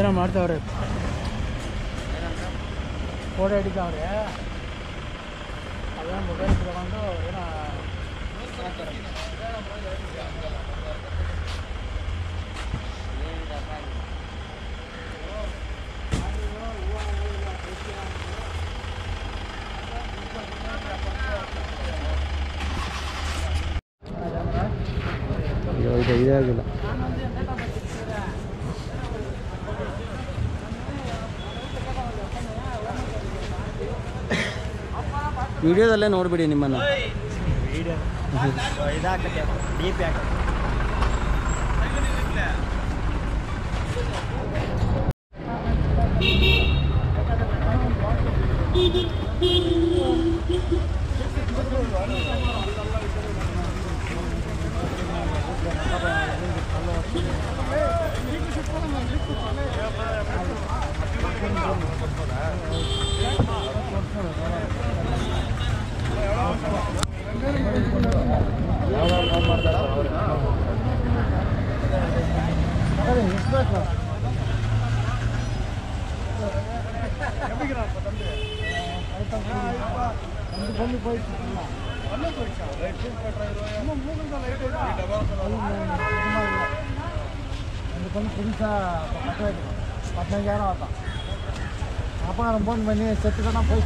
ಏನೋ ಮಾಡ್ತಾವ್ರೆ ಫೋಟೋ ಹಿಡಿತಾವ್ರೆ ಅದೇನೋ ಮೊಬೈಲ್ ತಗೊಂಡು ಏನೋ ಮಾಡ್ತಾರೆ ಅಯ್ಯೋ ಇದು ಇದೇ ಆಗಿಲ್ಲ ವಿಡಿಯೋದಲ್ಲೇ ನೋಡ್ಬಿಡಿ ನಿಮ್ಮನ್ನು ಇದಾಕತ್ತೆ ಡಿ ಪಿ ಹಾಕತ್ತೆ పద్నాలుగు ఏళ్ళ అవుతా అప్పుడు అనుకోని పని చెట్టు కన్నా పోయి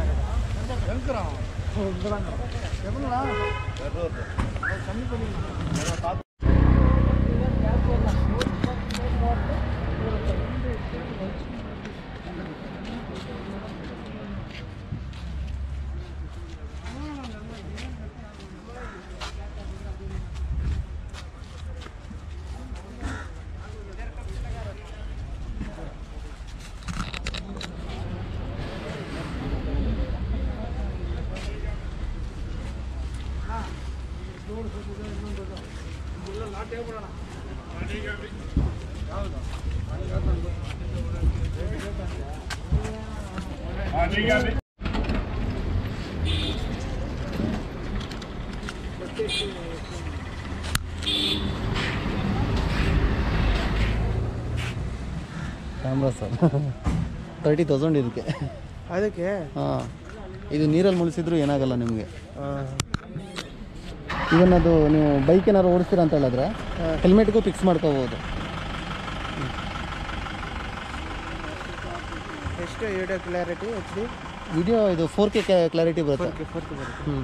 ಕ್ಯಾಮ್ರಾ ಸರ್ ತರ್ಟಿ ತೌಸಂಡ್ ಇದಕ್ಕೆ ಅದಕ್ಕೆ ಹಾಂ ಇದು ನೀರಲ್ಲಿ ಮುಳಿಸಿದ್ರು ಏನಾಗಲ್ಲ ನಿಮಗೆ ಇವನ್ ಅದು ನೀವು ಬೈಕ್ ಏನಾದ್ರು ಓಡಿಸ್ತೀರಾ ಅಂತ ಹೇಳಿದ್ರೆ ಹೆಲ್ಮೆಟ್ಗೂ ಫಿಕ್ಸ್ ಮಾಡ್ಕೋಬೋದು ಎಷ್ಟು video clarity H D video ಇದು ಫೋರ್ ಕೆ ಕ್ಲಾರಿಟಿ ಬರುತ್ತೆ ಫೋರ್ಟಿ ಬರುತ್ತೆ ಹ್ಞೂ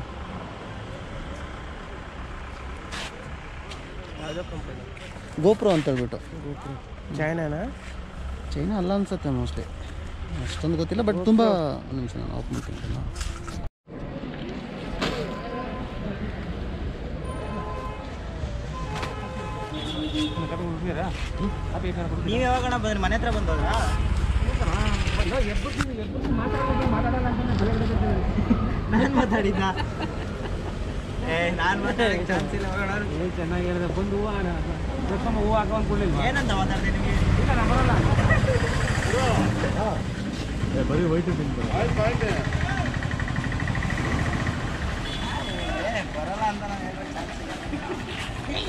ಯಾವುದೋ ಕಂಪನಿ ಗೋಪ್ರೋ ಅಂತ ಹೇಳ್ಬಿಟ್ಟು ಚೈನಾನಾ ಚೈನಾ ಅಲ್ಲ ಅನ್ಸುತ್ತೆ ಮೋಸ್ಟ್ಲಿ ಅಷ್ಟೊಂದು ಗೊತ್ತಿಲ್ಲ ಬಟ್ ತುಂಬ ಒಂದು ನಿಮಿಷ ನಾನು ಆಫ್ ಮಾಡ್ತೀನಿ ನೀವು ಯಾವಾಗ ಬಂದ್ರಿ ಮನೆ ಹತ್ರ ಬಂದವ್ರಾ ನಾನು ಮಾತಾಡಿದ್ದ ಏ ನಾನು ಮಾತಾಡಕ್ಕೆ ಚಾನ್ಸ್ ಇಲ್ಲ ಹೋಗೋಣ ಚೆನ್ನಾಗಿ ಹೇಳಿದೆ ಬಂದು ಹೂವು ರೊಕ್ಕಮ್ಮ ಹೂವು ಹಾಕೊಂಡು ಕೊಡಲಿಲ್ಲ ಏನಂತ ಮಾತಾಡ್ದೆ ನಿಮಗೆ ಇಲ್ಲ ನಾನು ಬರಲ್ಲ ಏ, ಬರಲ್ಲ ಅಂತ ನಾನು ಹೇಳೋಕೆ ಚಾನ್ಸ್ ಇಲ್ಲ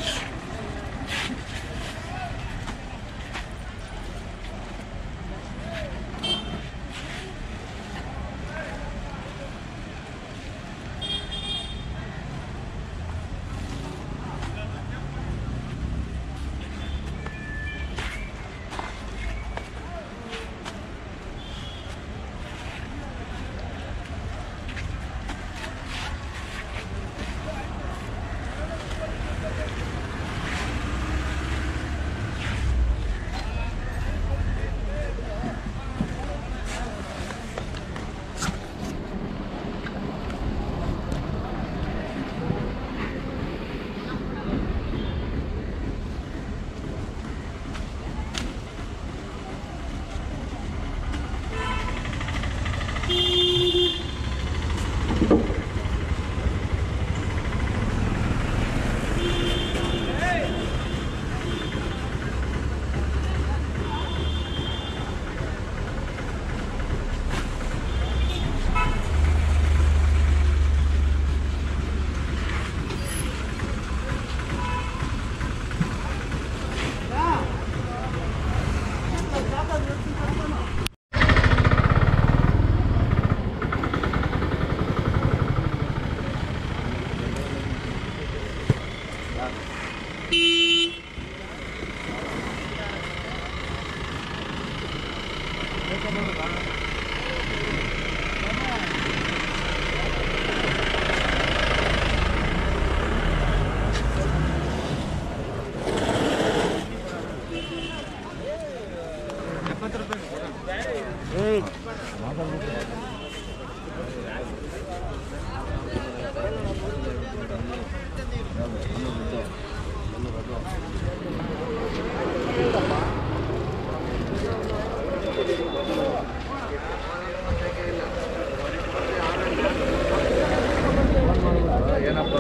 ಏನಪ್ಪ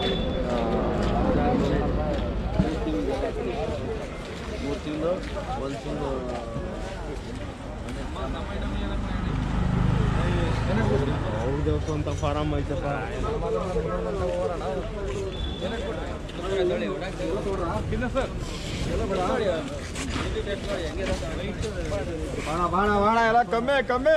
ಮೂರು ತಿಂಗಳು ಒಂದು ತಿಂಗಳು ಅವ್ರದ್ದು ಸ್ವಂತ ಫಾರಮ್ ಐತಪ್ಪ ಬಾಣ ಬಾಣ ಬಾಣ ಎಲ್ಲ ಕಮ್ಮಿ ಕಮ್ಮಿ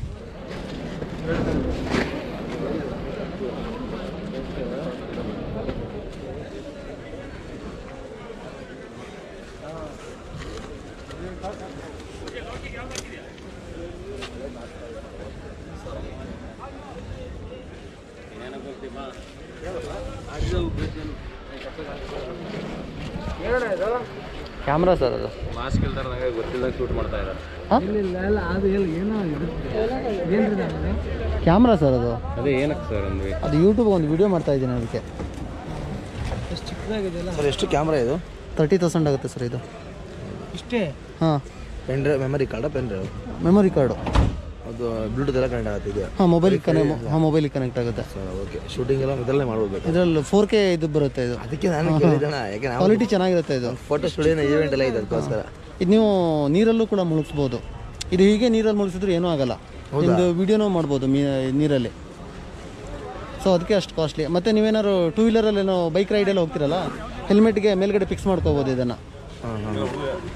ಕ್ಯಾಮ್ರಾ ಸರ್ ಅದು ಮಾಸ್ಕ್ ಇಲ್ದಾರ ನಂಗೆ ಗೊತ್ತಿಲ್ಲ ಶೂಟ್ ಮಾಡ್ತಾ ಇದ್ದಾರೆ ಇಲ್ಲ ಇಲ್ಲ ಅದು ಎಲ್ಲ ಏನೋ ಏನ್ರಿ ಕ್ಯಾಮ್ರಾ ಸರ್ ಅದು ಅದೇ ಏನಕ್ಕೆ ಸರ್ ಅಂದ್ವಿ ಅದು ಯೂಟ್ಯೂಬ್ ಒಂದು ವಿಡಿಯೋ ಮಾಡ್ತಾ ಇದ್ದೀನಿ ಅದಕ್ಕೆ ಎಷ್ಟು ಚಿಕ್ಕದಾಗಿದೆಯಲ್ಲ ಸರ್ ಎಷ್ಟು ಕ್ಯಾಮ್ರಾ ಇದು ತರ್ಟಿ ತೌಸಂಡ್ ಆಗುತ್ತೆ ಸರ್ ಇದು ಇಷ್ಟೇ ಹಾಂ pen drive memory card pen drive memory card ಅದು ಬ್ಲೂಟೂತ್ ಎಲ್ಲ ಕನೆಕ್ಟ್ ಆಗುತ್ತೆ ಇದೆಯಾ ಹಾಂ ಮೊಬೈಲಿಗೆ ಕನೆಕ್ಟ್ ಹಾಂ ಮೊಬೈಲಿಗೆ ಕನೆಕ್ಟ್ ಆಗುತ್ತೆ ಸರ್ ಓಕೆ ಶೂಟಿಂಗ್ ಎಲ್ಲ ಇದರಲ್ಲೇ ಮಾಡ್ಬೋದು ಇದರಲ್ಲಿ ಫೋರ್ ಕೆ ಇದು ಬರುತ್ತೆ ಇದು ಅದಕ್ಕೆ ನಾನು ಕೇಳಿದ್ದಣ ಯಾಕೆ ನಾವು ಕ್ವಾಲಿಟಿ ಚೆನ್ನಾಗಿರುತ್ತೆ ಇದು ಫೋಟೋ ಸ್ಟುಡಿಯೋನ ಈವೆಂಟ್ ಎಲ್ಲ ಇದೆ ಅದಕ್ಕೋಸ್ಕರ ಇದು ನೀವು ನೀರಲ್ಲೂ ಕೂಡ ಮುಳುಗಿಸ್ಬೋದು ಇದು ಹೀಗೆ ನೀರಲ್ಲಿ ಮುಳುಗಿಸಿದ್ರು ಏನೂ ಆಗಲ್ಲ ನಿಮ್ಮದು ವಿಡಿಯೋನೂ ಮಾಡ್ಬೋದು ಮೀ ನೀರಲ್ಲಿ ಸೊ ಅದಕ್ಕೆ ಅಷ್ಟು ಕಾಸ್ಟ್ಲಿ ಮತ್ತು ನೀವೇನಾದ್ರು ಟೂ ವೀಲರಲ್ಲಿ ಏನೋ ಬೈಕ್ ರೈಡೆಲ್ಲ ಹೋಗ್ತಿರಲ್ಲ ಹೆಲ್ಮೆಟ್ಗೆ ಮೇಲ್ಗಡೆ ಫಿಕ್ಸ್ ಮಾಡ್ಕೋಬೋದು ಇದನ್ನು ಹಾಂ ಹಾಂ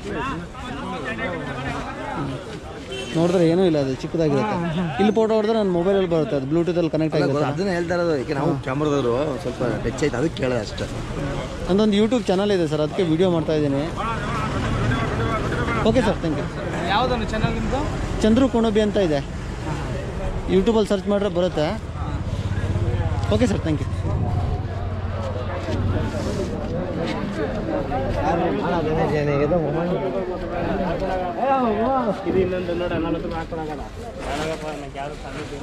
ನೋಡಿದ್ರೆ ಏನೂ ಇಲ್ಲ ಅದು ಚಿಕ್ಕದಾಗಿರುತ್ತೆ ಇಲ್ಲಿ ಫೋಟೋ ಹೊಡೆದ್ರೆ ನನ್ನ ಮೊಬೈಲಲ್ಲಿ ಬರುತ್ತೆ ಅದು ಬ್ಲೂಟೂತಲ್ಲಿ ಕನೆಕ್ಟ್ ಆಗಿರುತ್ತೆ ಅದನ್ನ ಹೇಳ್ತಾ ಇರೋದು ಯಾಕೆ ನಾವು ಕ್ಯಾಮ್ರಾದವರು ಸ್ವಲ್ಪ ಟಚ್ ಆಯ್ತು ಅದಕ್ಕೆ ಕೇಳೋದು ಅಷ್ಟೇ ನಂದೊಂದು ಯೂಟ್ಯೂಬ್ ಚಾನಲ್ ಇದೆ ಸರ್ ಅದಕ್ಕೆ ವಿಡಿಯೋ ಮಾಡ್ತಾ ಇದ್ದೀನಿ ಓಕೆ ಸರ್ ಥ್ಯಾಂಕ್ ಯು ಯಾವುದನ್ನು ಚಾನಲ್ ನಿಮ್ಮದು ಚಂದ್ರು ಕೋಣಬಿ ಅಂತ ಇದೆ ಯೂಟ್ಯೂಬಲ್ಲಿ ಸರ್ಚ್ ಮಾಡಿದ್ರೆ ಬರುತ್ತೆ ಓಕೆ ಸರ್ ಥ್ಯಾಂಕ್ ಯು ಇದು ಇನ್ನೊಂದು ನೋಡಿ ನಲವತ್ತು ಹಾಕೊಳಗಲ್ಲ ಯಾರಾಗಪ್ಪ ನನಗೆ ಯಾರು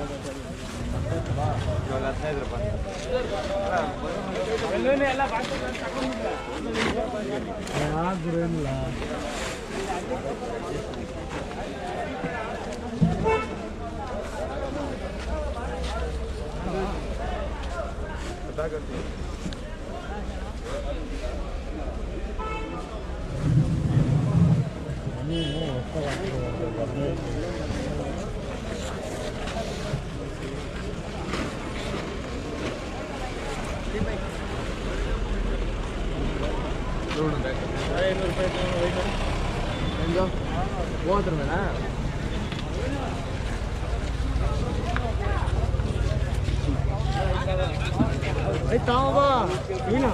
ಎಲ್ಲ ಮೂವತ್ತರ ಮೇಲೆ ಆಯ್ತಾ ನೀನು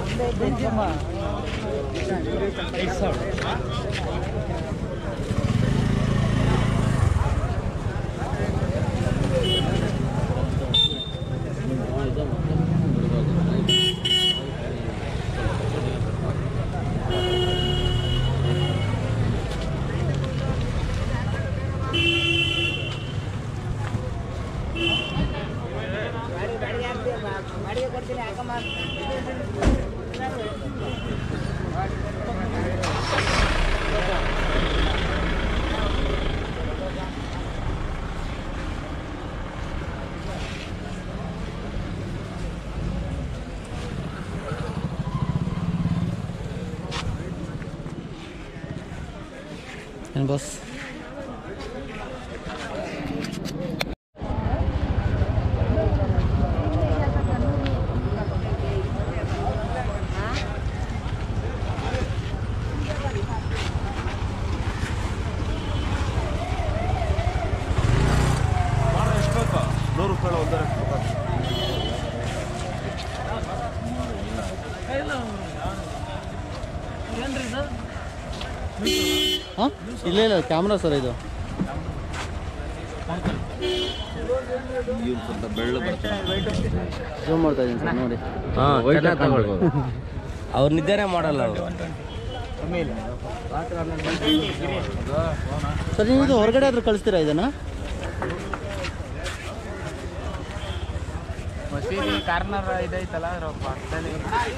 ಏನು ಬಸ್ ಹಾಂ ಇಲ್ಲ ಇಲ್ಲ ಕ್ಯಾಮ್ರಾ ಸರ್ ಇದು ಸ್ವಲ್ಪ ಬೆಳ್ಳು ಬರ್ತದೆ ಜೂಮ್ ಮಾಡ್ತಾ ಇದ್ದೀನಿ ಸರ್ ನೋಡಿ ಅವ್ರು ನಿದ್ದೆನೇ ಮಾಡಲ್ಲ ಅವರು ಸರ್ ನೀವು ಇದು ಹೊರಗಡೆ ಆದರೂ ಕಳಿಸ್ತೀರಾ ಇದನ್ನು ಮಸೀದಿ ಕಾರ್ನರ್ ಇದೈತಲ್ಲ ಅದ್ರ ಪಕ್ಕದಲ್ಲಿ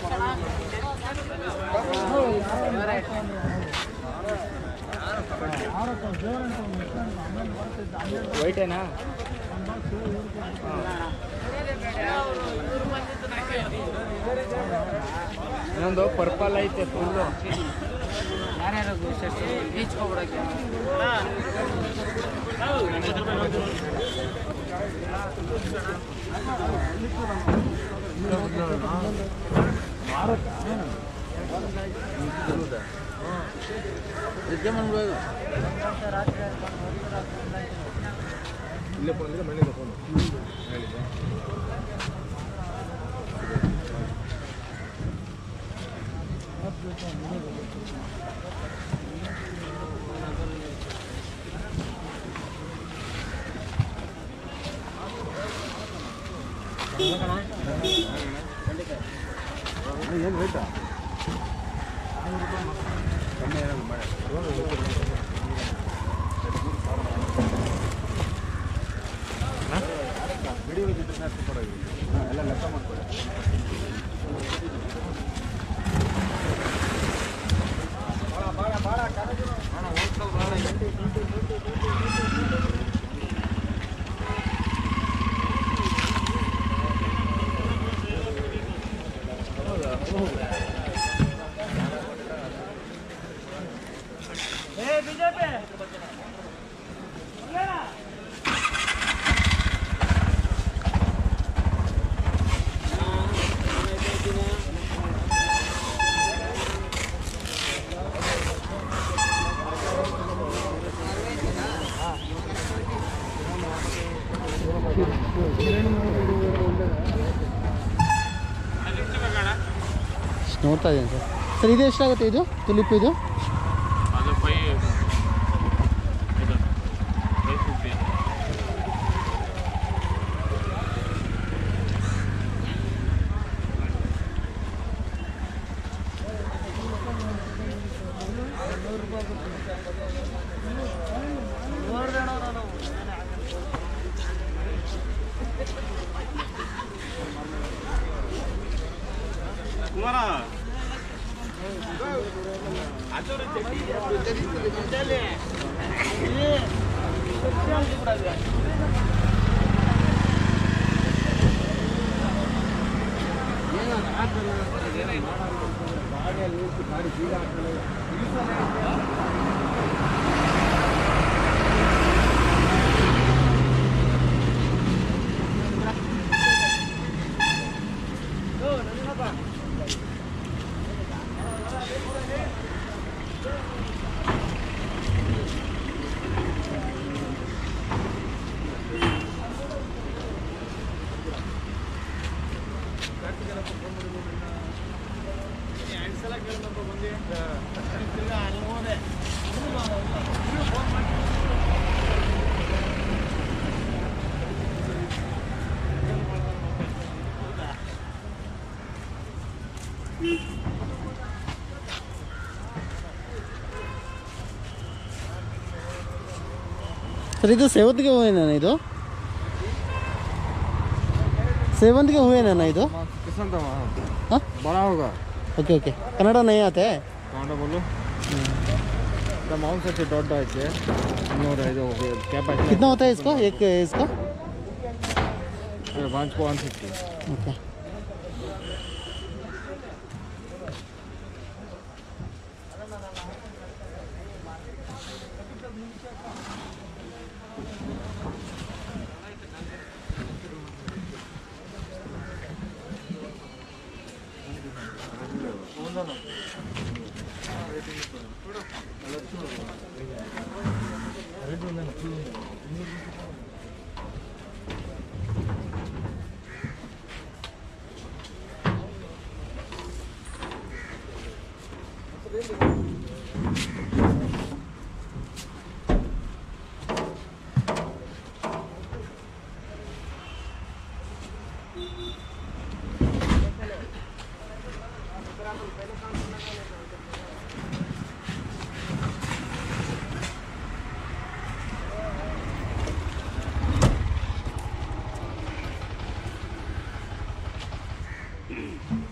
ವೈಟೇನಾ ಇನ್ನೊಂದು ಪರ್ಪಲ್ ಐತೆ ಫುಲ್ಲು ಯಾರ್ಯಾರು ಬೀಚ್ ಹೋಗ್ಬಿಡಕ್ಕೆ ನೋಡ್ತಾ ಇದ್ದೀನಿ ಸರ್ ಸರ್ ಇದು ಎಷ್ಟಾಗುತ್ತೆ ಇದು ತುಲಿಪ್ ಇದು ಅದು ಫೈ ಇದು ಫೈವ್ ಫಿಫ್ಟಿ ಸರ್ ಇದು ಸೇವಂತಿಗೆ ಹೂವೇನ ಇದು ಸೇವಂತಿಗೆ ಹೂವೇನ ಇದು किसान था वहाँ हाँ बड़ा होगा ओके ओके कन्नड़ नहीं आते कौन बोलो द माउंट से डॉट डॉट के नोर है जो क्या पैसा कितना होता है इसका एक इसका वन को वन फिफ्टी ओके ಓಕೆ